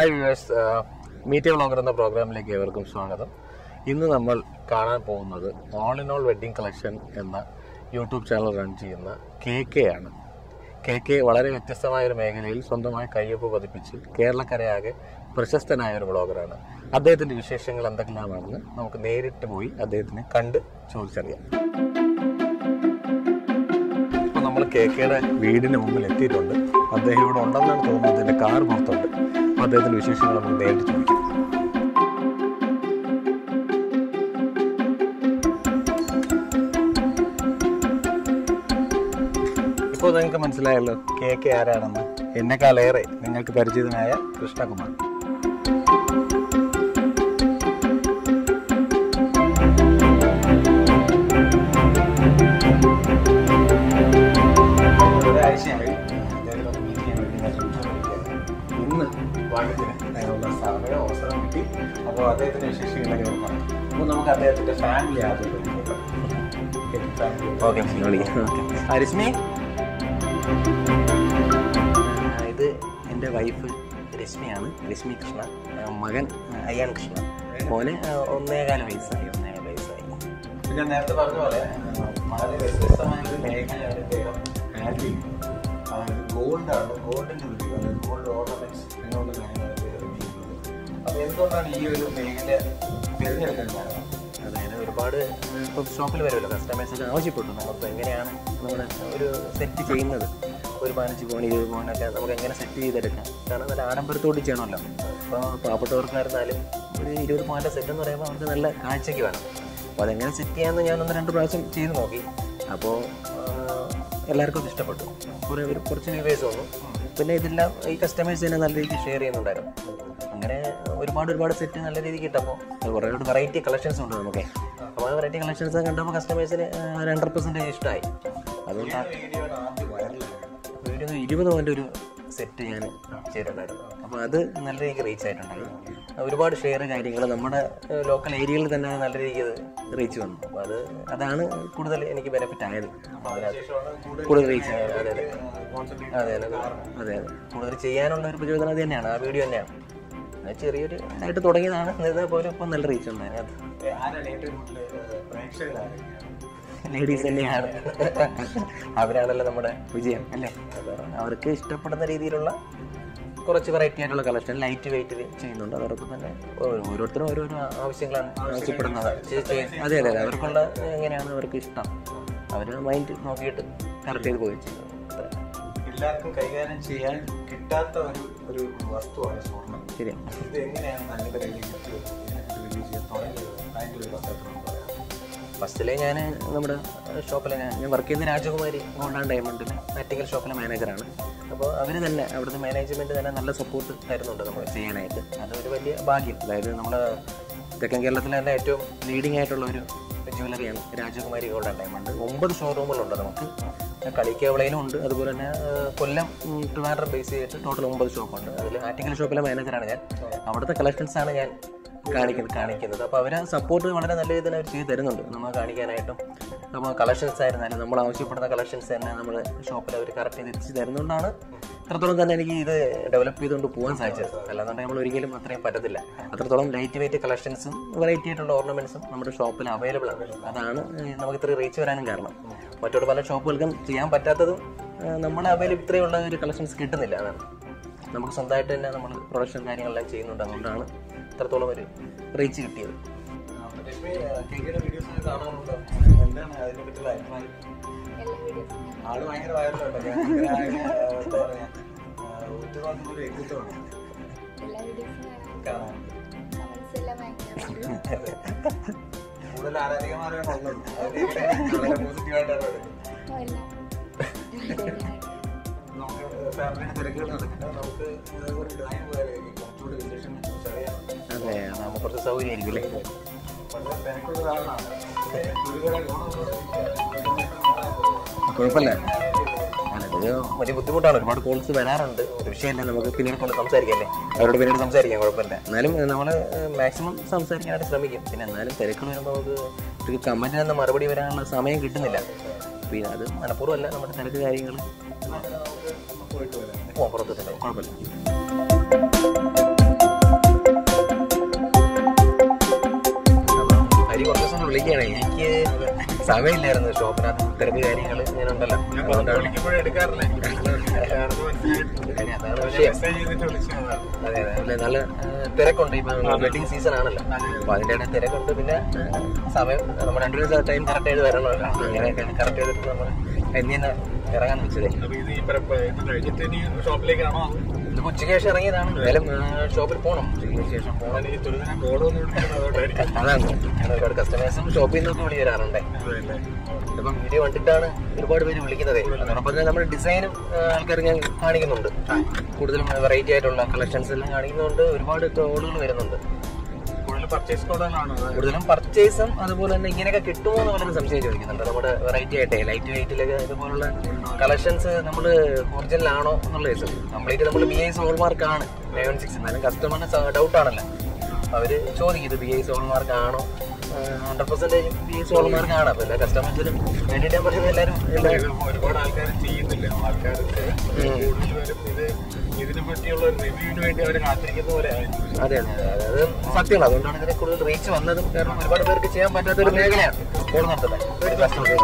Hi viewers meet vlogger എന്ന പ്രോഗ്രാമിലേക്ക് ഏവർക്കും സ്വാഗതം ഇന്ന് നമ്മൾ കാണാൻ പോകുന്നത് all in all wedding collection എന്ന യൂട്യൂബ് ചാനൽ റൺ ചെയ്യുന്ന കെ കെ ആണ് കെ കെ വളരെ വ്യത്യസ്തമായ ഒരു മേഖലയിൽ സ്വന്തമായി കയ്യൊപ്പ് പതിപ്പിച്ച് കേരളക്കരയാകെ പ്രശസ്തനായ ഒരു വ്ളോഗറാണ് അദ്ദേഹത്തിന്റെ വിശേഷങ്ങൾ എന്തെല്ലാമാണെന്ന് നമുക്ക് നേരിട്ട് പോയി അദ്ദേഹത്തിനെ കണ്ട് ചോദിച്ചറിയാം ഇപ്പോൾ നമ്മൾ കെ കെയുടെ വീടിന് മുമ്പിൽ എത്തിയിട്ടുണ്ട് അദ്ദേഹം ഇവിടെ ഉണ്ടെന്നാണ് തോന്നുന്നത് അതിന്റെ കാർ പുറത്തുണ്ട് അപ്പോൾ അദ്ദേഹത്തിന്റെ വിശേഷങ്ങൾ നമുക്ക് നേരിട്ട് ചോദിക്കാം ഇപ്പോൾ നിങ്ങൾക്ക് മനസ്സിലായല്ലോ കെ കെ ആരാണെന്ന് എന്നെക്കാളേറെ നിങ്ങൾക്ക് പരിചിതനായ കൃഷ്ണകുമാർ ഒരാഴ്ചയായി അദ്ദേഹത്തെ ഒന്ന് meet ചെയ്യാൻ വേണ്ടി ഞാൻ ശ്രമിച്ചുകൊണ്ടിരിക്കുകയാണ്. ഇന്ന് ഭാഗ്യത്തിന് അതിനുള്ള സമയം അവസരം കിട്ടി അപ്പോൾ അദ്ദേഹത്തിന്റെ വിശേഷങ്ങളൊക്കെ നമുക്ക് പറയാം അപ്പോൾ നമുക്ക് അദ്ദേഹത്തിന്റെ ഫാമിലി ആദ്യം ഓക്കെ രശ്മി ഇത് എൻ്റെ വൈഫ് രശ്മിയാണ് രശ്മി കൃഷ്ണ ആ, മകൻ ആ, അയ്യാൻ കൃഷ്ണ മോന് ആ, ഒന്നേകാല വയസ്സായി ഒന്നേകാല വയസ്സായി ഞാൻ നേരത്തെ പറഞ്ഞ പോലെ വളരെ വ്യത്യസ്തമായ ഒരു മേഖലയാണ് ഇദ്ദേഹം ഹാൻഡിൽ ചെയ്യുന്നത് അതായത് ഗോൾഡാണ് ഗോൾഡിന്റെ ഉള്ളിൽ അതായത് ഗോൾഡ് ഓർണമെന്റ്സ് അങ്ങനെയുള്ള കാര്യങ്ങളാണ് ഇദ്ദേഹം ചെയ്യുന്നത് അപ്പോൾ എന്തുകൊണ്ടാണ് ഈ ഒരു മേഖല തിരഞ്ഞെടുക്കാൻ കാരണം അതായത് ഒരുപാട് ഇപ്പം ഷോപ്പിൽ വരുമല്ലോ കസ്റ്റമേഴ്സൊക്കെ ആവശ്യപ്പെട്ടു നമുക്ക് എങ്ങനെയാണ് നമ്മൾ ഒരു സെറ്റ് ചെയ്യുന്നത് ഒരു പതിനഞ്ച് പോയിന്റ് ഇരുപത് പോയിന്റൊക്കെ നമുക്ക് എങ്ങനെ സെറ്റ് ചെയ്തെടുക്കാം കാരണം നല്ല ആഡംബരത്തോട് ചെയ്യണമല്ലോ ഇപ്പോൾ പാവപ്പെട്ടവർക്കായിരുന്നാലും ഒരു ഇരുപത് പോയിന്റ് സെറ്റ് എന്ന് പറയുമ്പോൾ അവർക്ക് നല്ല കാഴ്ചയ്ക്ക് വേണം അപ്പോൾ അതെങ്ങനെ സെറ്റ് ചെയ്യാമെന്ന് ഞാൻ ഒന്ന് രണ്ട് പ്രാവശ്യം ചെയ്ത് നോക്കി അപ്പോൾ എല്ലാവർക്കും അത് ഇഷ്ടപ്പെട്ടു കുറേ ഒരു കുറച്ച് വ്യൂവേഴ്സ് വന്നു പിന്നെ ഇതെല്ലാം ഈ കസ്റ്റമേഴ്സ് തന്നെ നല്ല രീതിക്ക് ഷെയർ ചെയ്യുന്നുണ്ടായിരുന്നു അങ്ങനെ ഒരുപാട് ഒരുപാട് സെറ്റ് നല്ല രീതിക്ക് കിട്ടപ്പോൾ കുറേ ഒരു വെറൈറ്റി കളക്ഷൻസ് ഉണ്ട് നമുക്ക് അപ്പോൾ ആ വെറൈറ്റി കളക്ഷൻസ് കണ്ടപ്പോൾ കസ്റ്റമേഴ്സിന് ഒരു ഹൺഡ്രഡ് പെർസെൻറ്റേജ് ഇഷ്ടമായി അതുകൊണ്ടാണ് വീഡിയോ ആണ് ആദ്യം വൈറലായത് വീഡിയോ ഇരുപത് പോയിന്റ് ഒരു സെറ്റ് ഞാൻ ചെയ്തിട്ടുണ്ടായിരുന്നു അപ്പോൾ അത് നല്ല രീതിക്ക് റീച്ച് ആയിട്ടുണ്ടായി ഒരുപാട് ഷെയർ കാര്യങ്ങൾ നമ്മുടെ ലോക്കൽ ഏരിയയിൽ തന്നെ നല്ല രീതിക്ക് അത് റീച്ച് വന്നു അപ്പോൾ അത് അതാണ് കൂടുതൽ എനിക്ക് ബെനിഫിറ്റ് ആയത് അതിനകത്ത് കൂടുതൽ റീച്ച് ആയത് അതെ അതെ അതെ അതെ അതെ അതെ കൂടുതൽ ചെയ്യാനുള്ള ഒരു പ്രചോദനം അത് തന്നെയാണ് ആ വീഡിയോ തന്നെയാണ് അത് ചെറിയൊരു ആയിട്ട് തുടങ്ങിയതാണ് എന്നിരുന്നാൽ പോലും ഇപ്പം നല്ല റീച്ച് ഉണ്ട് അതിനകത്ത് ആരാണ് ഏറ്റവും കൂടുതൽ പ്രേക്ഷകരാരൊക്കെയാണ് ലേഡീസ് തന്നെയാണ് അവരാണല്ലോ നമ്മുടെ വിജയം അല്ലേ അവർക്ക് ഇഷ്ടപ്പെടുന്ന രീതിയിലുള്ള കുറച്ച് വെറൈറ്റി ആയിട്ടുള്ള കളക്ഷൻ ലൈറ്റ് വെയിറ്റിൽ ചെയ്യുന്നുണ്ട് അതോടൊപ്പം തന്നെ ഓരോ- ഓരോരുത്തരും ഓരോരോ ആവശ്യങ്ങളാണ് ആവശ്യപ്പെടുന്നത് ചെ- ചെ- അതെ അതെ അതെ അവർക്കുള്ള എങ്ങനെയാണ് അവർക്ക് ഇഷ്ടം അവർ മൈൻഡ് നോക്കിയിട്ട് കറക്റ്റ് ചെയ്ത് പോയി ചെയ്യുന്നത് അത്രേ. എല്ലാവർക്കും കൈകാര്യം ചെയ്യാൻ കിട്ടാത്ത ഒരു ഒരു വസ്തുവാണ് സ്വർണം ശരിയാണ് ഇത് എങ്ങനെയാണ് തങ്ങളുടെ കയ്യിലേക്ക് എത്തിയത് ഇതിനെക്കുറിച്ച് റിലീസ് ചെയ്യാൻ തുടങ്ങിയത് അതിൻ്റെ ഒരു പശ്ചാത്തലം പറയാം ഫസ്റ്റിലെ ഞാൻ നമ്മുടെ ഷോപ്പിലെ ഞാൻ ഞാൻ വർക്ക് ചെയ്യുന്ന രാജകുമാരി ഗോൾഡ് ഡയമണ്ടിൽ ആറ്റിക്കൽ ഷോപ്പിലെ മാനേജറാണ് അപ്പോൾ അവർ തന്നെ അവിടുത്തെ മാനേജ്മെൻറ്റ് തന്നെ നല്ല സപ്പോർട്ട് തരുന്നുണ്ട് നമ്മൾ ചെയ്യാനായിട്ട് അതൊരു വലിയ ഭാഗ്യം അതായത് നമ്മൾ തെക്കൻ കേരളത്തിലെ തന്നെ ഏറ്റവും ലീഡിംഗ് ആയിട്ടുള്ള ഒരു ജ്വല്ലറിയാണ് രാജകുമാരി ഗോൾഡ് ആൻഡ് ഡയമണ്ട് ഒമ്പത് ഷോറൂമുകളുണ്ട് നമുക്ക് കളിക്കവളയിലും ഉണ്ട് അതുപോലെ തന്നെ ആ, കൊല്ലം ഉം, ട്രിവാൻഡ്രം ബേസ് ചെയ്തിട്ട് ടോട്ടൽ ഒമ്പത് ഷോപ്പുണ്ട് അതിൽ ആറ്റിക്കൽ ഷോപ്പിലെ മാനേജറാണ് ഞാൻ അവിടുത്തെ കളക്ഷൻസ് ആണ് ഞാൻ കാണിക്കുന്നത് കാണിക്കുന്നത് അപ്പോൾ അവർ സപ്പോർട്ട് വളരെ നല്ല രീതിയിൽ അവർ ചെയ്ത് തരുന്നുണ്ട് നമ്മൾ കാണിക്കാനായിട്ടും നമ്മൾ കളക്ഷൻസ് ആയിരുന്നാലും നമ്മൾ ആവശ്യപ്പെടുന്ന കളക്ഷൻസ് തന്നെ നമ്മൾ ഷോപ്പിൽ അവർ കറക്റ്റ് ചെയ്ത് എത്തിച്ച് തരുന്നതുകൊണ്ടാണ് ഇത്രത്തോളം തന്നെ എനിക്ക് ഇത് ഡെവലപ്പ് ചെയ്തുകൊണ്ട് പോകാൻ സാധിച്ചത് അല്ലാന്നുണ്ടെങ്കിൽ നമ്മൾ ഒരിക്കലും അത്രയും പറ്റത്തില്ല അത്രത്തോളം ലൈറ്റ് വെയിറ്റ് കളക്ഷൻസും വെറൈറ്റി ആയിട്ടുള്ള ഓർണമെന്റ്സും നമ്മുടെ ഷോപ്പിൽ അവൈലബിൾ ആണ് അതാണ് ഏഹ്, നമുക്ക് ഇത്ര റീച്ച് വരാനും കാരണം മറ്റൊരു പല ഷോപ്പുകൾക്കും ചെയ്യാൻ പറ്റാത്തതും ഏഹ്, നമ്മുടെ അവൈലബിൾ ഇത്രയുള്ള ഒരു കളക്ഷൻസ് കിട്ടുന്നില്ല അതാണ് നമുക്ക് സ്വന്തമായിട്ട് തന്നെ നമ്മൾ പ്രൊഡക്ഷൻ കാര്യങ്ങളെല്ലാം ചെയ്യുന്നുണ്ട് അതുകൊണ്ടാണ് ഇത്രത്തോളം ഒരു റീച്ച് കിട്ടിയത് ലക്ഷ്മി കേക്കിയുടെ വീഡിയോസ് ഒക്കെ കാണാറുണ്ടോ എന്താണ് അതിനെ പറ്റിയുള്ള അഭിപ്രായം ആള് ഭയങ്കര വൈറലുണ്ടോ എന്താ പറയാ ഒറ്റവാക്കിന്റെ ഒരു വ്യക്തിത്വമാണ് കാണാൻ കൂടുതൽ ആരാധികമാരാണ് ഉള്ളത് അതിനെ വളരെ പോസിറ്റീവായിട്ടാണ് നമുക്ക് ഫാമിലിയുടെ തിരക്കുകൾ നടക്കുന്നത് നമുക്ക് ഒരു ടൈം പോയാലായിരിക്കും കുറച്ചുകൂടി വിശേഷം അറിയാം അതെ അതാകുമ്പോൾ കുറച്ച് സൗകര്യമായിരിക്കും അല്ലേ വളരെ തിരക്കുള്ള ആളാണ് ഒരുപാട് കുഴപ്പമില്ല അല്ല, ഇത് വലിയ ബുദ്ധിമുട്ടാണ് ഒരുപാട് കോൾസ് വരാറുണ്ട് ഒരു വിഷയമല്ല നമുക്ക് പിന്നീട് കൊണ്ട് സംസാരിക്കല്ലേ അവരോട് പിന്നീട് സംസാരിക്കാം കുഴപ്പമില്ല എന്നാലും നമ്മൾ മാക്സിമം സംസാരിക്കാനായിട്ട് ശ്രമിക്കും പിന്നെ എന്നാലും തിരക്കുകൾ വരുമ്പോൾ നമുക്ക് ഒരു കമൻറ്റിന് തന്നെ മറുപടി വരാനുള്ള സമയം കിട്ടുന്നില്ല പിന്നെ അത് മനഃപൂർവ്വമല്ല നമ്മുടെ തിരക്ക് കാര്യങ്ങൾ പോയിട്ട് വരാം പോകാൻ പുറത്തിട്ടുണ്ടാവും കുഴപ്പമില്ല സമയമില്ലായിരുന്നു ഷോപ്പിനകത്ത് തിരക്ക് കാര്യങ്ങൾ ഇങ്ങനെ ഉണ്ടല്ലോ ഞാൻ പുറത്ത് വിളിക്കുമ്പോഴേ എടുക്കാറില്ല എനിക്ക് മനസ്സിലാവുന്നില്ല. മനസ്സിലായിട്ടുണ്ട്. കാര്യം അതാണ് ഞാൻ വിഷയം മെസ്സേജ് ചെയ്തിട്ട് വിളിച്ചതാണ് അതെ അതെ അല്ല, നല്ല ഏഹ്, തിരക്കുണ്ട് ഇപ്പൊ വെഡിങ് സീസൺ ആണല്ലോ അപ്പൊ അതിന്റെ ഇടയിൽ തിരക്കുണ്ട് പിന്നെ ഏഹ്, സമയം നമ്മൾ രണ്ടുപേരും ടൈം കറക്റ്റ് ചെയ്ത് വരണമല്ലോ അങ്ങനെയൊക്കെ കറക്റ്റ് ചെയ്തിട്ട് നമ്മൾ ഇന്ന് തന്നെ ഇറങ്ങാൻ വെച്ചതേ അപ്പൊ ഇത് ഈ പ്ര- ഇത് കഴിഞ്ഞിട്ട് ഇനി ഷോപ്പിലേക്കാണോ ഇത് ഉച്ചയ്ക്ക് ശേഷം ഇറങ്ങിയതാണ് എന്തായാലും ഏഹ്, ഷോപ്പിൽ പോകണം ഉച്ചയ്ക്ക് ശേഷം പോകണം ഞാൻ ഈ തുരിതനെ കോടൊന്നും വിളിക്കുന്നത് അതുകൊണ്ടായിരിക്കും അതാണ് ഒരുപാട് കസ്റ്റമേഴ്സും ഷോപ്പിൽ നിന്നൊക്കെ വിളി വരാറുണ്ടേ അതെയല്ലേ? ഇപ്പം വീഡിയോ കണ്ടിട്ടാണ് ഒരുപാട് പേര് വിളിക്കുന്നത് അതോടൊപ്പം തന്നെ നമ്മുടെ ഡിസൈനും ആൾക്കാർ ഞാൻ കാണിക്കുന്നുണ്ട് കൂടുതലും വെറൈറ്റി ആയിട്ടുള്ള കളക്ഷൻസ് എല്ലാം കാണിക്കുന്നുണ്ട് ഒരുപാട് കോളുകൾ വരുന്നുണ്ട് കൂടുതൽ പർച്ചേസ് കോഡാണോ കൂടുതലും പർച്ചേസും അതുപോലെ തന്നെ ഇങ്ങനെയൊക്കെ കിട്ടുമോ എന്ന് വളരെ സംശയം ചോദിക്കുന്നുണ്ട് നമ്മുടെ വെറൈറ്റി ആയിട്ടേ ലൈറ്റ് വെയിറ്റിലൊക്കെ ഇതുപോലുള്ള കളക്ഷൻസ് നമ്മൾ ഒറിജിനൽ ആണോ എന്നുള്ള കേസ് കംപ്ലീറ്റ് നമ്മൾ ബി ഐ ഹോൾമാർക്ക് ആണ് നയൻ സിക്സ് എന്നാലും കസ്റ്റമറിന് ഡൗട്ട് ആണല്ലോ അവര് ചോദിക്കും ഇത് ബി ഐ ഹോൾമാർക്ക് ആണോ hundred percentage B I hallmark ആണ് അപ്പൊ എല്ലാ കസ്റ്റമേഴ്സിനും വേണ്ടിയിട്ട് ഞാൻ പറയുന്നത് എല്ലാവരും എല്ലാവരും ഒരുപാട് ആൾക്കാർ ചെയ്യുന്നില്ല ആൾക്കാർക്ക് കൂടുതൽ പേരും ഇത് ഇതിനെ പറ്റിയുള്ള ഒരു റിവ്യൂവിന് വേണ്ടി അവർ കാത്തിരിക്കുന്ന പോലെ ആയിരിക്കും അതെ അതെ അതെ അത് സത്യമാണ് അതുകൊണ്ടാണ് ഇതിനെ കൂടുതൽ റീച്ച് വന്നതും കാരണം ഒരുപാട് പേർക്ക് ചെയ്യാൻ പറ്റാത്ത ഒരു മേഖലയാണ് കോൾ നടത്തുന്നത് ഒരു കസ്റ്റമർ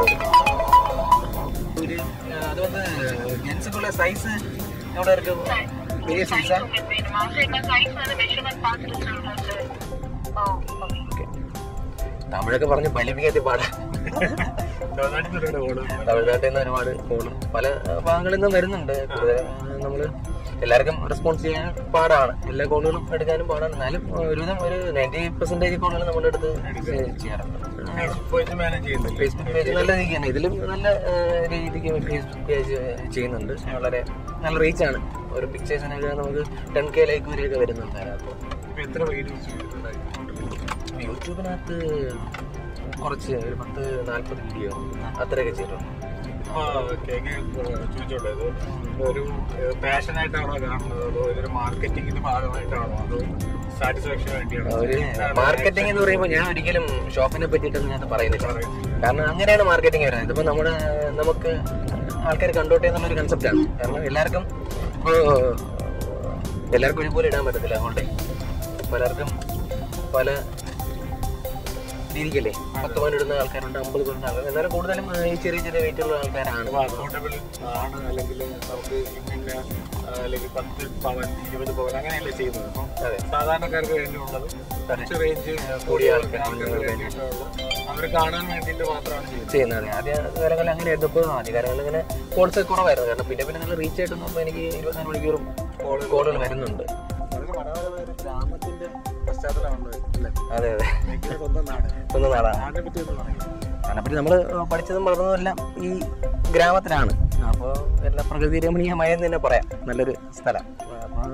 ഒരു ആ, അത് വന്ന് ജെൻസുക്കുള്ള സൈസ് എവിടെ ഇരിക്കും വലിയ സൈസാ തമിഴൊക്കെ പറഞ്ഞ് ഫലിപ്പിക്കാത്ത പാടാ തമിഴ്നാട്ടിൽ നിന്ന് കോഡ് തമിഴ്നാട്ടിൽ നിന്ന് ഒരുപാട് കോളും പല ഭാഗങ്ങളിൽ നിന്നും വരുന്നുണ്ട് കൂടുതലും നമ്മൾ എല്ലാവർക്കും റെസ്പോൺസ് ചെയ്യാൻ പാടാണ് എല്ലാ കോളുകളും എടുക്കാനും പാടാണ് എന്നാലും ഒരുവിധം ഒരു നയൻറ്റി പെർസെന്റേജ് കോളുകൾ നമ്മുടെ അടുത്ത് ചെയ്യാറുണ്ട് ഫേസ്ബുക്ക് പേജ് മാനേജ് ചെയ്യുന്നില്ല ഫേസ്ബുക്ക് പേജ് നല്ല രീതിക്കാണ് ഇതിലും നല്ല ആ, രീതിക്ക് ഫേസ്ബുക്ക് പേജ് ചെയ്യുന്നുണ്ട് വളരെ നല്ല റീച്ചാണ് ഒരു പിക്ചേഴ്സിനൊക്കെ നമുക്ക് ടെൻ കെ ലൈക്ക് വരെയൊക്കെ വരുന്നുണ്ട് അപ്പോൾ ഇപ്പൊ എത്ര വീഡിയോസ് ചെയ്തിട്ടുണ്ടായിരുന്നു യൂട്യൂബിനകത്ത് കുറച്ച് ഒരു പത്ത് നാല്പത് വീഡിയോ അത്രയൊക്കെ ചെയ്തിട്ടുണ്ട് ഇപ്പൊ കേക്ക് ചോദിച്ചോട്ടെ ഇത് ഒരു പാഷനായിട്ടാണോ കാണുന്നത് അതോ ഇതൊരു മാർക്കറ്റിംഗിന്റെ ഭാഗമായിട്ടാണോ അതോ സാറ്റിസ്ഫാക്ഷന് വേണ്ടിയാണോ ഒരു മാർക്കറ്റിംഗ് എന്ന് പറയുമ്പോൾ ഞാൻ ഒരിക്കലും ഷോപ്പിനെ പറ്റിയിട്ടൊന്നും ഞാൻ പറയുന്നില്ല കാരണം അങ്ങനെയാണ് മാർക്കറ്റിംഗ് വരുന്നത് ഇതിപ്പോ നമ്മുടെ നമുക്ക് ആൾക്കാർ കണ്ടോട്ടെ എന്നുള്ളൊരു കൺസെപ്റ്റാണ് കാരണം എല്ലാവർക്കും ഇപ്പോൾ എല്ലാവർക്കും ഒരുപോലെ ഇടാൻ പറ്റത്തില്ല അതുകൊണ്ടേ പലർക്കും പല രീതിക്കല്ലേ പത്ത് പവൻ ഇടുന്ന ആൾക്കാരുണ്ട് അമ്പത് പവൻ ആൾക്കാർ എന്നാലും കൂടുതലും ആ, ഈ ചെറിയ ചെറിയ വെയിറ്റ് ഉള്ള ആൾക്കാരാണ് അഫോർഡബിൾ ആണ് അല്ലെങ്കിൽ നമുക്ക് ഇങ്ങനെ ആ, അല്ലെങ്കിൽ പത്ത് പവൻ ഇരുപത് പവൻ അങ്ങനെയല്ലേ ചെയ്യുന്നത് അപ്പം അതെ സാധാരണക്കാർക്ക് വേണ്ടിയുള്ളത് കുറച്ച് റേഞ്ച് കൂടിയ ആൾക്കാർ വേണ്ടിയിട്ടുള്ള അവർ കാണാൻ വേണ്ടിയിട്ട് മാത്രമാണ് ചെയ്യുന്നത് ചെയ്യുന്നത് ആദ്യ കാലങ്ങളിൽ അങ്ങനെയായിരുന്നു ഇപ്പോൾ ആദ്യ കാലങ്ങളിൽ ഇങ്ങനെ കോൾസ് കുറവായിരുന്നു കാരണം പിന്നെ പിന്നെ നല്ല റീച്ച് ആയിട്ട് നോക്കുമ്പോൾ എനിക്ക് ഇരുപത്തിനാല് മണിക്കൂറും കോളുകൾ വരുന്നുണ്ട് വളരെ മനോഹരമായ ഒരു ഗ്രാമത്തിന്റെ പശ്ചാത്തലമാണ് അല്ലേ അതെ അതെ ഭയങ്കര സ്വന്തം നാട് സ്വന്തം നാടാണ് നാടിനെ പറ്റി ഒന്ന് പറയും അതിനെപ്പറ്റി നമ്മൾ പഠിച്ചതും വളർന്നതും എല്ലാം ഈ ഗ്രാമത്തിലാണ് അപ്പോൾ എല്ലാ പ്രകൃതി രമണീയമായെന്ന് തന്നെ പറയാം നല്ലൊരു സ്ഥലം അപ്പോൾ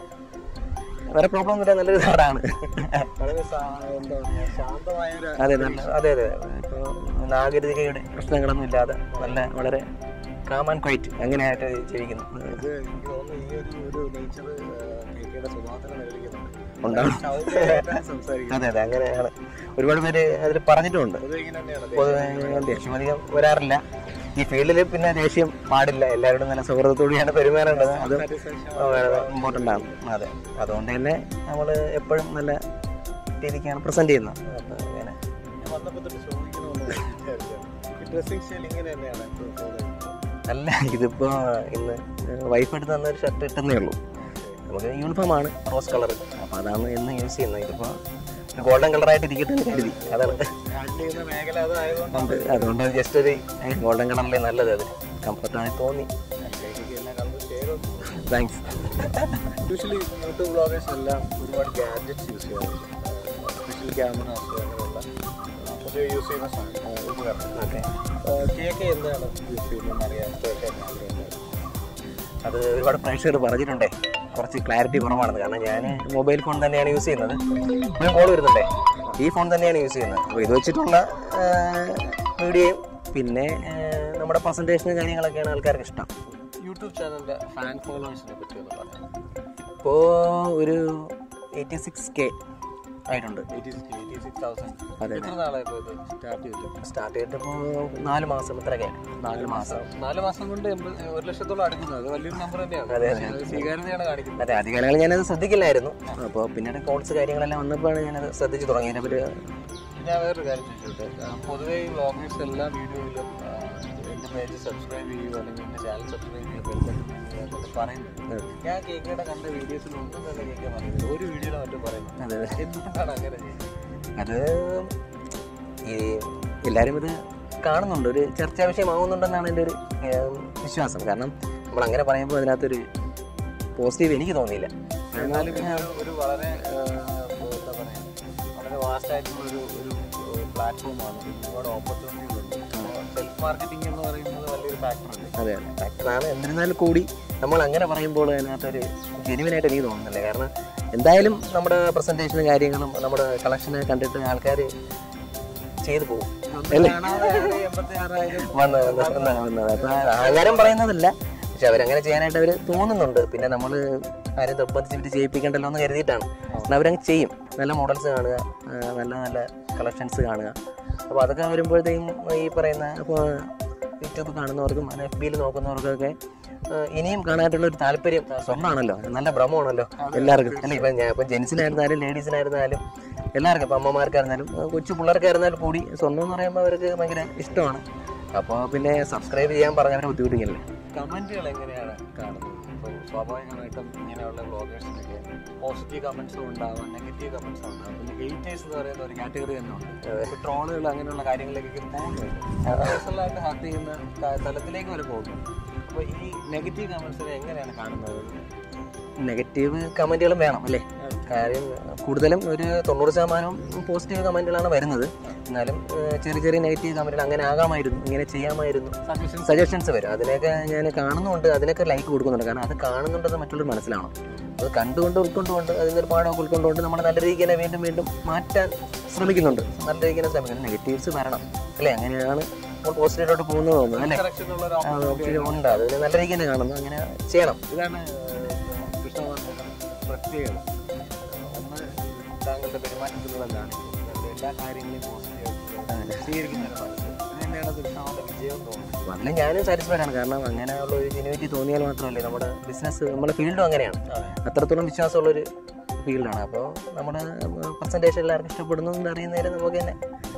വേറെ പ്രോബ്ലം ഒന്നുമില്ല നല്ലൊരു നാടാണ് വളരെ സാ- എന്താ പറയുക ശാന്തമായ ഒരു അതെ നല്ല അതെ അതെ ഇപ്പോൾ നാഗരികതയുടെ പ്രശ്നങ്ങളൊന്നും ഇല്ലാതെ നല്ല വളരെ കാം ആൻഡ് ക്വൈറ്റ് അങ്ങനെയായിട്ട് ജീവിക്കുന്നു ഇത് എനിക്ക് തോന്നുന്നു ഈ ഒരു ഒരു നേച്ചർ കേക്കയുടെ സ്വഭാവത്തിന് നിലനിൽക്കുന്നുണ്ട് ഉണ്ടാവും സൗന്ദര്യമായിട്ടാണ് സംസാരിക്കുന്നത് അതെ അതെ അങ്ങനെയാണ് ഒരുപാട് പേര് അതിൽ പറഞ്ഞിട്ടുമുണ്ട് പൊതുവെ ഇങ്ങനെ തന്നെയാണ് പൊതുവെ ദേഷ്യം അധികം വരാറില്ല ഈ ഫീൽഡിൽ പിന്നെ ദേഷ്യം പാടില്ല എല്ലാവരോടും നല്ല സൗഹൃദത്തോടെയാണ് പെരുമാറേണ്ടത് അത് ഇമ്പോർട്ടൻ്റ് ആണ് അതെ അതുകൊണ്ട് തന്നെ നമ്മൾ എപ്പോഴും നല്ല രീതിക്കാണ് പ്രസന്റ് ചെയ്യുന്നത് അപ്പോൾ അങ്ങനെ ഞാൻ വന്നപ്പോൾ തൊട്ട് ചോദിക്കണമെന്ന് വിചാരിച്ചതാണ്. ഈ ഡ്രസ്സിംഗ് സ്റ്റൈൽ ഇങ്ങനെ തന്നെയാണ് ഇപ്പോൾ follow ചെയ്യുന്നത്. അല്ല ഇതിപ്പോ ഇന്ന് വൈഫ് എടുത്ത് തന്ന ഒരു ഷർട്ട് ഇട്ടെന്നേ ഉള്ളൂ നമുക്ക് യൂണിഫോം ആണ് റോസ് കളർ അപ്പോൾ അതാണ് ഇന്ന് യൂസ് ചെയ്യുന്നത് ഇതിപ്പോ ഒരു ഗോൾഡൻ കളറായിട്ട് ഇരിക്കട്ടെ എന്ന് കരുതി അതാണ് ഹാൻഡിൽ ചെയ്യുന്ന മേഖല അതായതുകൊണ്ട് ഉണ്ട്. അതുകൊണ്ട് ജസ്റ്റ് ഒരു ഗോൾഡൻ കളറിലെ നല്ലത് അത് കംഫർട്ടായി തോന്നി കേക്ക് എല്ലാ കളറും ചേരും താങ്ക്സ് യൂഷ്വലി യൂട്യൂബ് ബ്ലോഗേഴ്സ് എല്ലാം ഒരുപാട് ഗാഡ്ജറ്റ്സ് യൂസ് ചെയ്യാറുണ്ട് സ്പെഷ്യൽ ക്യാമറാസ് അങ്ങനെയുള്ള പൊതുവെ യൂസ് ചെയ്യുന്ന സാധനം ഉപകരണം ഓക്കെ കേക്ക് എന്താണ് യൂസ് ചെയ്യുന്നതെന്ന് അറിയാൻ തീർച്ചയായിട്ടും ആഗ്രഹമുണ്ട് അത് ഒരുപാട് പ്രേക്ഷകർ പറഞ്ഞിട്ടുണ്ടേ കുറച്ച് ക്ലാരിറ്റി കുറവാണെന്ന് കാരണം ഞാൻ മൊബൈൽ ഫോൺ തന്നെയാണ് യൂസ് ചെയ്യുന്നത് ഞാൻ കോൾ വരുന്നുണ്ടേ ഈ ഫോൺ തന്നെയാണ് യൂസ് ചെയ്യുന്നത് അപ്പോൾ ഇത് വെച്ചിട്ടുള്ള വീഡിയോയും പിന്നെ ആ, നമ്മുടെ പ്രസൻറ്റേഷനും കാര്യങ്ങളൊക്കെയാണ് ആൾക്കാർക്ക് ഇഷ്ടം യൂട്യൂബ് ചാനലിന്റെ ഫാൻ ഫോളോവേഴ്സിനെ പറ്റി ഒന്ന് പറയാം ഇപ്പോൾ ഒരു എയ്റ്റി സിക്സ് കെ ആയിട്ടുണ്ട് എയ്റ്റി എയ്റ്റി സിക്സ് തൗസൻഡ് അതെ എത്ര നാളായി ഇപ്പോൾ ഇത് സ്റ്റാർട്ട് ചെയ്തിട്ട് സ്റ്റാർട്ട് ചെയ്തിട്ടിപ്പോൾ നാല് മാസം ഇത്രയൊക്കെ നാല് മാസം നാല് മാസം കൊണ്ട് എൺപത് ഒരു ലക്ഷത്തോളം അടുക്കുന്നത് അത് വലിയൊരു നമ്പർ തന്നെയാണ് അതെ, അതെ. അത് സ്വീകാര്യതയാണ് കാണിക്കുന്നത് അതെ ആദ്യകാലങ്ങളിൽ ഞാനത് ശ്രദ്ധിക്കില്ലായിരുന്നു അപ്പോൾ പിന്നീട് കോൾസ് കാര്യങ്ങളെല്ലാം വന്നപ്പോഴാണ് ഞാനത് ശ്രദ്ധിച്ചു തുടങ്ങിയത് ഒരു ഞാൻ വേറൊരു കാര്യം ചോദിച്ചോട്ടെ ആ, പൊതുവേ ഈ വ്ളോഗേഴ്സ് എല്ലാ വീഡിയോയിലും ആ, എൻ്റെ പേജ് സബ്സ്ക്രൈബ് ചെയ്യുക അല്ലെങ്കിൽ എൻ്റെ ചാനൽ സബ്സ്ക്രൈബ് ചെയ്യുക ബെൽബട്ടൺ എന്നൊക്കെ പറയുന്നത് ഞാൻ കേക്കയുടെ കണ്ട വീഡിയോസിൽ ഒന്നും തന്നെ കേൾക്കാൻ പറയുന്നത് ഒരു വീഡിയോയിലും മറ്റും പറയുന്നത് അതെ എന്തുകൊണ്ടാണ് അങ്ങനെ ചെയ്യുന്നത് അത് ഈ എല്ലാവരും ഇത് കാണുന്നുണ്ട് ഒരു ചർച്ചാ വിഷയമാവുന്നുണ്ടെന്നാണ് എൻ്റെ ഒരു ഏം, വിശ്വാസം കാരണം നമ്മൾ അങ്ങനെ പറയുമ്പോൾ അതിനകത്തൊരു പോസിറ്റീവ് എനിക്ക് തോന്നിയില്ല എന്നാലും ഇത് ഒരു- ഒരു വളരെ ആ, ഇപ്പൊ എന്താ പറയാ വളരെ വാസ്റ്റ് ആയിട്ടുള്ള ഒരു ഒരു പ്ലാറ്റ്ഫോമാണ് ഒരുപാട് ഓപ്പർച്യൂണിറ്റികളുണ്ട് സെൽഫ് മാർക്കറ്റിംഗ് എന്ന് പറയുന്നത് വലിയൊരു ഫാക്ടറല്ലേ അതെ അതെ ഫാക്ടറാണ് എന്നിരുന്നാൽ കൂടി നമ്മൾ അങ്ങനെ പറയുമ്പോൾ അതിനകത്തൊരു ജെനുവിനായിട്ട് എനിക്ക് തോന്നുന്നില്ല കാരണം എന്തായാലും നമ്മുടെ പ്രസൻറ്റേഷനും കാര്യങ്ങളും നമ്മുടെ കളക്ഷനെ കണ്ടിട്ട് ആൾക്കാർ ചെയ്തു പോകും അല്ലേ എൺപത്തി ആറായിരം വന്നത് വന്നത് വന്നത് അപ്പം ആകാരം പറയുന്നതല്ല പക്ഷെ അവരങ്ങനെ ചെയ്യാനായിട്ട് അവർ തോന്നുന്നുണ്ട് പിന്നെ നമ്മൾ ആരും നിർബന്ധിച്ചിട്ട് ചെയ്യിപ്പിക്കണ്ടല്ലോ എന്ന് കരുതിയിട്ടാണ് എന്നാൽ അവരങ്ങ് ചെയ്യും നല്ല മോഡൽസ് കാണുക ആ, നല്ല നല്ല കളക്ഷൻസ് കാണുക അപ്പോൾ അതൊക്കെ വരുമ്പോഴത്തേക്കും ഈ പറയുന്ന ഇപ്പോൾ യൂട്യൂബ് കാണുന്നവർക്കും എഫ് ബിയിൽ നോക്കുന്നവർക്കൊക്കെ ആ, ഇനിയും കാണാനായിട്ടുള്ള ഒരു താല്പര്യം സ്വർണ്ണമാണല്ലോ നല്ല ഭ്രമമാണല്ലോ എല്ലാവർക്കും അല്ലേ ഇപ്പം ഞാൻ ഇപ്പം ജെൻസിനായിരുന്നാലും ലേഡീസിനായിരുന്നാലും എല്ലാവർക്കും ഇപ്പം അമ്മമാർക്കായിരുന്നാലും ആ, കൊച്ചു പിള്ളേർക്കായിരുന്നാലും കൂടി സ്വർണ്ണം എന്ന് പറയുമ്പോൾ അവർക്ക് ഭയങ്കര ഇഷ്ടമാണ് അപ്പോൾ പിന്നെ സബ്സ്ക്രൈബ് ചെയ്യാൻ പറഞ്ഞവരെ ബുദ്ധിമുട്ടിക്കല്ലേ കമന്റുകൾ എങ്ങനെയാണ് കാണുന്നത് ഇപ്പോൾ സ്വാഭാവികമായിട്ടും ഇങ്ങനെയുള്ള ബ്ലോഗേഴ്സിനൊക്കെ പോസിറ്റീവ് കമന്റ്സും ഉണ്ടാവും നെഗറ്റീവ് കമന്റ്സും ഉണ്ടാവും പിന്നെ ഹെയ്റ്റേഴ്സ് എന്ന് പറയുന്ന ഒരു കാറ്റഗറി തന്നെ ഉണ്ട് ട്രോളുകൾ അങ്ങനെയുള്ള കാര്യങ്ങളിലേക്ക് പോകുന്നുണ്ട് പേഴ്സണലായിട്ട് ഹർട്ട് ചെയ്യുന്ന ത- തലത്തിലേക്ക് വരെ പോകുന്നു അപ്പോൾ ഈ നെഗറ്റീവ് കമന്റ്സിനെ എങ്ങനെയാണ് കാണുന്നത് നെഗറ്റീവ് കമൻറ്റുകളും വേണം അല്ലേ കാര്യം കൂടുതലും ഒരു തൊണ്ണൂറ് ശതമാനം പോസിറ്റീവ് കമൻറ്റുകളാണ് വരുന്നത് എന്നാലും ഏഹ്, ചെറിയ ചെറിയ നെഗറ്റീവ് കമൻറ്റുകൾ അങ്ങനെ ആകാമായിരുന്നു ഇങ്ങനെ ചെയ്യാമായിരുന്നു സജഷൻസ് സജഷൻസ് വരും അതിനൊക്കെ ഞാൻ കാണുന്നുണ്ട് അതിനൊക്കെ ലൈക്ക് കൊടുക്കുന്നുണ്ട് കാരണം അത് കാണുന്നുണ്ടെന്ന് മറ്റുള്ളവർ മനസ്സിലാവണം അത് കണ്ടുകൊണ്ട് ഉൾക്കൊണ്ടുകൊണ്ട് അതിൽ നിന്ന് ഒരു പാഠമൊക്കെ ഉൾക്കൊണ്ടുകൊണ്ട് നമ്മൾ നല്ല രീതിക്ക് തന്നെ വീണ്ടും വീണ്ടും മാറ്റാൻ ശ്രമിക്കുന്നുണ്ട് നല്ല രീതിക്ക് തന്നെ ശ്രമിക്കുന്നുണ്ട് നെഗറ്റീവ്സ് വരണം അല്ലേ അങ്ങനെയാണ് നമ്മൾ പോസിറ്റീവായിട്ട് പോകുന്നത് തോന്നുന്നു അല്ലേ കറക്ഷനുള്ള ഒരു ആ, option ഉണ്ട് അത് നല്ല രീതിക്ക് തന്നെ കാണുന്നു അങ്ങനെ ചെയ്യണം ഇതാണ് കൃഷ്ണവർമ്മയുടെ പ്രത്യേകത ഒന്ന് താങ്കളുടെ പെരുമാറ്റത്തിലുള്ള കാണിക്കും രണ്ട് എല്ലാ കാര്യങ്ങളെയും പോസിറ്റീവായിട്ട് സ്വീകരിക്കുന്ന ഒരു മനസ്സ് ഇത് തന്നെയാണ് കൃഷ്ണവർമ്മയുടെ വിജയം തോന്നുന്നത് അപ്പോൾ അതിൽ ഞാനും സാറ്റിസ്ഫൈഡ് ആണ് കാരണം അങ്ങനെയുള്ള ഒരു ജെനുവിറ്റി തോന്നിയാൽ മാത്രമല്ലേ നമ്മുടെ ബിസിനസ് നമ്മുടെ ഫീൽഡും അങ്ങനെയാണ് അത്രത്തോളം വിശ്വാസമുള്ളൊരു ഫീൽഡാണ് അപ്പോൾ നമ്മുടെ പ്രസൻറ്റേഷൻ എല്ലാവർക്കും ഇഷ്ടപ്പെടുന്നു എന്ന് അറിയുന്നതിന് നമുക്ക് തന്നെ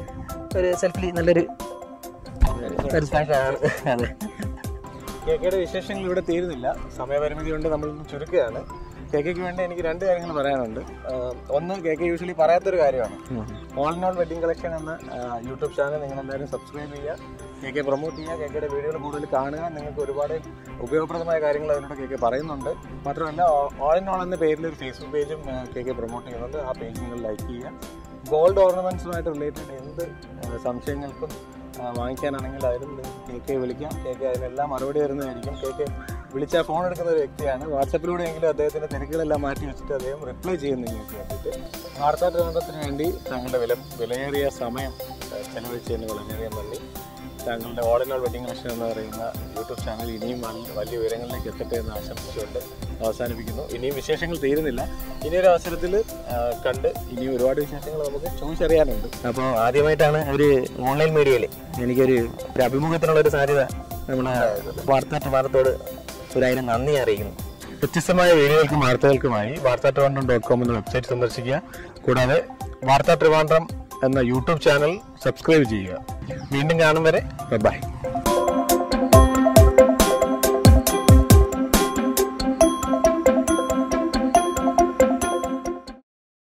ഒരു സെൽഫിലി നല്ലൊരു സാറ്റിസ്ഫാക്ഷൻ ആണ് അതെ കേക്കയുടെ വിശേഷങ്ങൾ ഇവിടെ തീരുന്നില്ല സമയപരിമിതി കൊണ്ട് നമ്മൾ ചുരുക്കുകയാണ് കേക്കയ്ക്ക് വേണ്ടി എനിക്ക് രണ്ട് കാര്യങ്ങൾ പറയാനുണ്ട് ആഹ് ഒന്ന് കേക്ക് യൂഷ്വലി പറയാത്തൊരു കാര്യമാണ് all in all wedding collection എന്ന ആഹ് യൂട്യൂബ് ചാനൽ നിങ്ങൾ എന്തായാലും സബ്സ്ക്രൈബ് ചെയ്യുക കേക്കെ പ്രൊമോട്ട് ചെയ്യുക കേക്കയുടെ വീഡിയോകൾ കൂടുതൽ കാണുക നിങ്ങൾക്ക് ഒരുപാട് ഉപയോഗപ്രദമായ കാര്യങ്ങൾ അതിലൂടെ കേക്ക് പറയുന്നുണ്ട് മാത്രമല്ല ഓൾ ഇൻ ഓൾ എന്ന പേരിൽ ഒരു ഫേസ്ബുക്ക് പേജും കേക്ക് പ്രൊമോട്ട് ചെയ്യുന്നുണ്ട് ആ പേജ് നിങ്ങൾ ലൈക്ക് ചെയ്യുക ഗോൾഡ് ഓർണമെന്റ്സുമായിട്ട് റിലേറ്റഡ് എന്ത് ആഹ് സംശയങ്ങൾക്കും ആ, വാങ്ങിക്കാനാണെങ്കിൽ അതിലും കേക്ക് വിളിക്കാം കേക്ക് അതിനെല്ലാം മറുപടി തരുന്നതായിരിക്കും കേക്ക് വിളിച്ചാൽ ഫോൺ എടുക്കുന്ന ഒരു വ്യക്തിയാണ് വാട്സപ്പിലൂടെയെങ്കിലും അദ്ദേഹത്തിന്റെ തിരക്കുകളെല്ലാം മാറ്റി വെച്ചിട്ട് അദ്ദേഹം റിപ്ലൈ ചെയ്യുന്നു നിങ്ങൾക്ക് വേണ്ടിയിട്ട് വാർത്താ ട്രിവാൻഡ്രത്തിന് വേണ്ടി താങ്കളുടെ വില വിലയേറിയ സമയം ആ, ചെലവഴിച്ചതിന് വളരെയധികം നന്ദി താങ്കളുടെ all in all wedding collection എന്ന് പറയുന്ന യൂട്യൂബ് ചാനൽ ഇനിയും നല്ല വലിയ ഉയരങ്ങളിലേക്ക് എത്തട്ടെ എന്ന് ആശംസിച്ചുകൊണ്ട് അവസാനിപ്പിക്കുന്നു ഇനിയും വിശേഷങ്ങൾ തീരുന്നില്ല ഇനിയൊരു അവസരത്തിൽ ആ, കണ്ട് ഇനിയും ഒരുപാട് വിശേഷങ്ങൾ നമുക്ക് ചോദിച്ചറിയാനുണ്ട് അപ്പോൾ ആദ്യമായിട്ടാണ് ഒരു ഓൺലൈൻ മീഡിയയിൽ എനിക്കൊരു ഒരു അഭിമുഖത്തിനുള്ള ഒരു സാധ്യത നമ്മുടെ വാർത്താ വാർത്തയോട് ഒരായിരം നന്ദി അറിയിക്കുന്നു വ്യത്യസ്തമായ വീഡിയോകൾക്കും വാർത്തകൾക്കുമായി വാർത്താ ട്രിവാൻഡ്രം ഡോട്ട് കോം എന്ന വെബ്സൈറ്റ് സന്ദർശിക്കുക കൂടാതെ വാർത്താ ട്രിവാൻഡ്രം എന്ന യൂട്യൂബ് ചാനൽ സബ്സ്ക്രൈബ് ചെയ്യുക വീണ്ടും കാണും വരെ ബൈ